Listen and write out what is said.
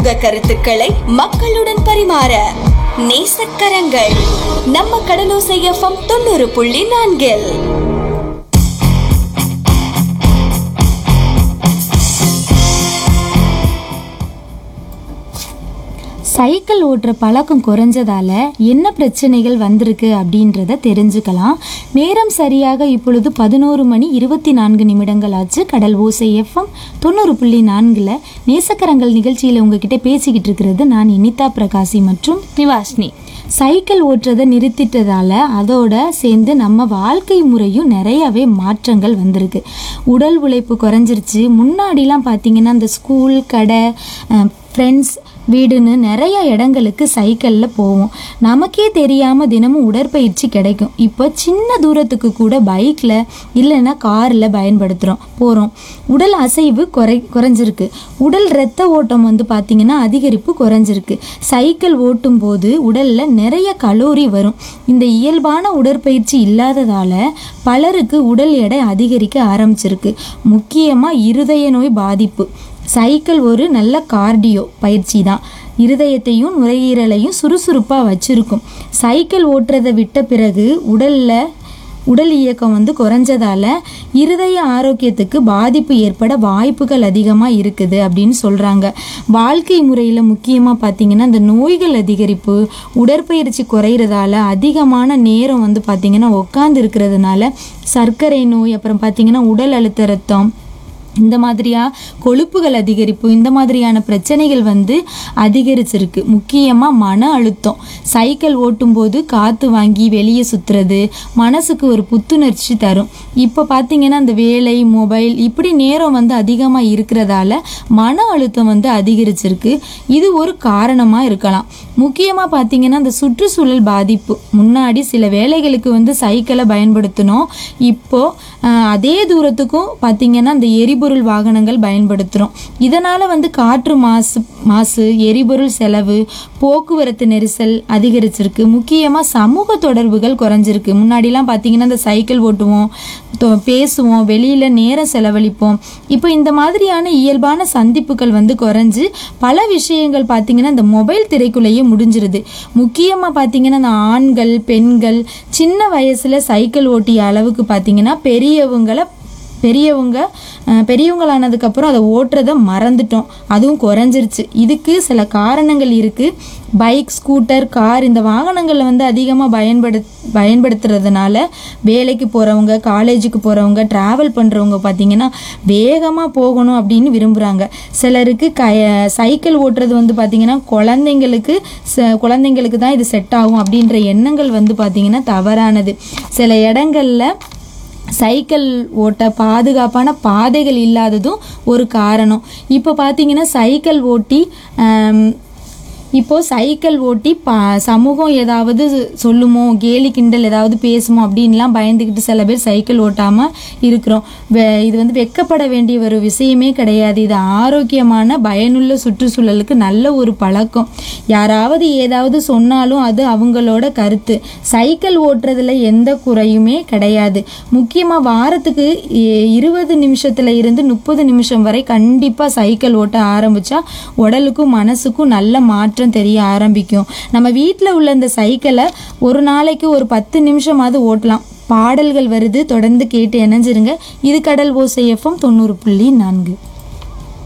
சமூக கருத்துக்களை மக்களுடன் பரிமாற நேசக்கரங்கள் நம்ம கடலோசை எஃப்எம் தொண்ணூறு புள்ளி நான்கில் சைக்கிள் ஓட்டுற பழக்கம் குறைஞ்சதால என்ன பிரச்சனைகள் வந்திருக்கு அப்படின்றத தெரிஞ்சுக்கலாம் நேரம் சரியாக இப்பொழுது பதினோரு மணி இருபத்தி நான்கு நிமிடங்கள் ஆச்சு கடல் ஓசை எஃப்எம் தொண்ணூறு புள்ளி நான்கில் நேசக்கரங்கள் நிகழ்ச்சியில் உங்ககிட்ட பேசிக்கிட்டு இருக்கிறது நான் இனிதா பிரகாசி மற்றும் நிவாஷினி சைக்கிள் ஓட்டுறதை நிறுத்திட்டதால அதோட சேர்ந்து நம்ம வாழ்க்கை முறையும் நிறையவே மாற்றங்கள் வந்திருக்கு உடல் உழைப்பு குறைஞ்சிருச்சு முன்னாடிலாம் பார்த்தீங்கன்னா இந்த ஸ்கூல் கடை ஃப்ரெண்ட்ஸ் வீடுன்னு நிறைய இடங்களுக்கு சைக்கிளில் போவோம் நமக்கே தெரியாமல் தினமும் உடற்பயிற்சி கிடைக்கும் இப்போ சின்ன தூரத்துக்கு கூட பைக்கில் இல்லைன்னா காரில் பயன்படுத்துகிறோம் போகிறோம் உடல் அசைவு குறை குறைஞ்சிருக்கு உடல் இரத்த ஓட்டம் வந்து பார்த்திங்கன்னா அதிகரிப்பு குறைஞ்சிருக்கு சைக்கிள் ஓட்டும் போது உடலில் நிறைய கலோரி வரும் இந்த இயல்பான உடற்பயிற்சி இல்லாததால் பலருக்கு உடல் எடை அதிகரிக்க ஆரம்பிச்சிருக்கு முக்கியமாக இருதய நோய் பாதிப்பு சைக்கிள் ஒரு நல்ல கார்டியோ பயிற்சி தான் இருதயத்தையும் நுரையீரலையும் சுறுசுறுப்பாக வச்சிருக்கும் சைக்கிள் ஓட்டுறதை விட்ட பிறகு உடலில் உடல் இயக்கம் வந்து குறைஞ்சதால இருதய ஆரோக்கியத்துக்கு பாதிப்பு ஏற்பட வாய்ப்புகள் அதிகமாக இருக்குது அப்படின்னு சொல்கிறாங்க வாழ்க்கை முறையில் முக்கியமாக பார்த்தீங்கன்னா இந்த நோய்கள் அதிகரிப்பு உடற்பயிற்சி குறையிறதால அதிகமான நேரம் வந்து பார்த்திங்கன்னா உட்காந்து இருக்கிறதுனால சர்க்கரை நோய் அப்புறம் பார்த்திங்கன்னா உடல் அழுத்த ரத்தம் இந்த மாதிரியா கொழுப்புகள் அதிகரிப்பு இந்த மாதிரியான பிரச்சனைகள் வந்து அதிகரிச்சிருக்கு முக்கியமாக மன அழுத்தம் சைக்கிள் ஓட்டும்போது காற்று வாங்கி வெளியே சுற்றுறது மனசுக்கு ஒரு புத்துணர்ச்சி தரும் இப்போ பார்த்தீங்கன்னா அந்த வேலை மொபைல் இப்படி நேரம் வந்து அதிகமாக இருக்கிறதால மன அழுத்தம் வந்து அதிகரிச்சிருக்கு இது ஒரு காரணமாக இருக்கலாம் முக்கியமாக பார்த்தீங்கன்னா இந்த சுற்றுச்சூழல் பாதிப்பு முன்னாடி சில வேலைகளுக்கு வந்து சைக்கிளை பயன்படுத்தினோம் இப்போ ஆஹ், அதே தூரத்துக்கும் பார்த்தீங்கன்னா இந்த எரிபொருள் வாகனங்கள் பயன்படுத்துகிறோம் இதனால் வந்து காற்று மாசு மாசு எரிபொருள் செலவு போக்குவரத்து நெரிசல் அதிகரிச்சிருக்கு முக்கியமாக சமூக தொடர்புகள் குறைஞ்சிருக்கு முன்னாடிலாம் பார்த்தீங்கன்னா இந்த சைக்கிள் ஓட்டுவோம் தொ- பேசுவோம் வெளியில் நேரம் செலவழிப்போம் இப்போ இந்த மாதிரியான இயல்பான சந்திப்புகள் வந்து குறைஞ்சு பல விஷயங்கள் பார்த்தீங்கன்னா இந்த மொபைல் திரைக்குள்ளேயே முடிஞ்சிருது முக்கியமாக பார்த்தீங்கன்னா இந்த ஆண்கள் பெண்கள் சின்ன வயசில் சைக்கிள் ஓட்டிய அளவுக்கு பார்த்தீங்கன்னா பெரியவங்களை பெரியவங்க அஹ், பெரியவங்களானதுக்கப்புறம் அதை ஓட்டுறதை மறந்துட்டோம் அதுவும் குறைஞ்சிருச்சு இதுக்கு சில காரணங்கள் இருக்குது பைக் ஸ்கூட்டர் கார் இந்த வாகனங்களில் வந்து அதிகமாக பயன்படு பயன்படுத்துறதுனால வேலைக்கு போகிறவங்க காலேஜுக்கு போகிறவங்க ட்ராவல் பண்ணுறவங்க பார்த்தீங்கன்னா வேகமாக போகணும் அப்படின்னு விரும்புகிறாங்க சிலருக்கு க சைக்கிள் ஓட்டுறது வந்து பார்த்தீங்கன்னா குழந்தைங்களுக்கு ச- குழந்தைங்களுக்கு தான் இது செட் ஆகும் அப்படின்ற எண்ணங்கள் வந்து பார்த்தீங்கன்னா தவறானது சில இடங்கள்ல சைக்கிள் ஓட்ட பாதுகாப்பான பாதைகள் இல்லாததும் ஒரு காரணம் இப்போ பார்த்தீங்கன்னா சைக்கிள் ஓட்டி ஆம், இப்போ சைக்கிள் ஓட்டி பா சமூகம் ஏதாவது சொல்லுமோ கேலி கிண்டல் ஏதாவது பேசுமோ அப்படின்லாம் பயந்துக்கிட்டு சில பேர் சைக்கிள் ஓட்டாமல் இருக்கிறோம் வெ- இது வந்து வெக்கப்பட வேண்டிய ஒரு விஷயமே கிடையாது இது ஆரோக்கியமான பயனுள்ள சுற்றுச்சூழலுக்கு நல்ல ஒரு பழக்கம் யாராவது ஏதாவது சொன்னாலும் அது அவங்களோட கருத்து சைக்கிள் ஓட்டுறதுல எந்த குறையுமே கிடையாது முக்கியமாக வாரத்துக்கு இ- இருபது நிமிஷத்துல இருந்து முப்பது நிமிஷம் வரை கண்டிப்பாக சைக்கிள் ஓட்ட ஆரம்பிச்சா உடலுக்கும் மனசுக்கும் நல்ல மாற்றம் தெரிய ஆரம்பிக்கும் நம்ம வீட்டில் உள்ள இந்த சைக்கிளை ஒரு நாளைக்கு ஒரு பத்து நிமிஷமாவது ஓட்டலாம் பாடல்கள் வருது தொடர்ந்து கேட்டு இணைஞ்சிருங்க இது கடல் ஓசை எஃப்எம் தொண்ணூறு புள்ளி நான்கு